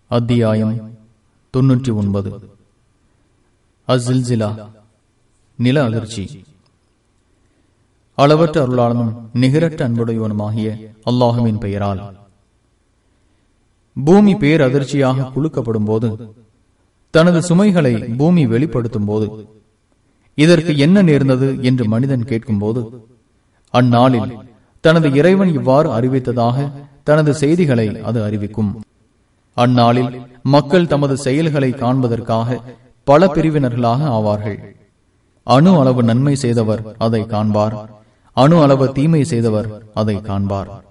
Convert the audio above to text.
அத்தியாயம் தொன்னூற்றி ஒன்பது அசில்சிலா நில அதிர்ச்சி அளவற்ற அருளாளனும் நிகரற்ற அன்புடையவனுமாகிய அல்லாஹுவின் பெயரால் பூமி பேரதிர்ச்சியாக குலுக்கப்படும் போது தனது சுமைகளை பூமி வெளிப்படுத்தும் போது இதற்கு என்ன நேர்ந்தது என்று மனிதன் கேட்கும்போது அந்நாளில் தனது இறைவன் இவ்வாறு அறிவித்ததாக தனது செய்திகளை அது அறிவிக்கும் அந்நாளில் மக்கள் தமது செயல்களை காண்பதற்காக பல பிரிவினர்களாக ஆவார்கள் அணு அளவு நன்மை செய்தவர் அதை காண்பார் அணு அளவு தீமை செய்தவர் அதை காண்பார்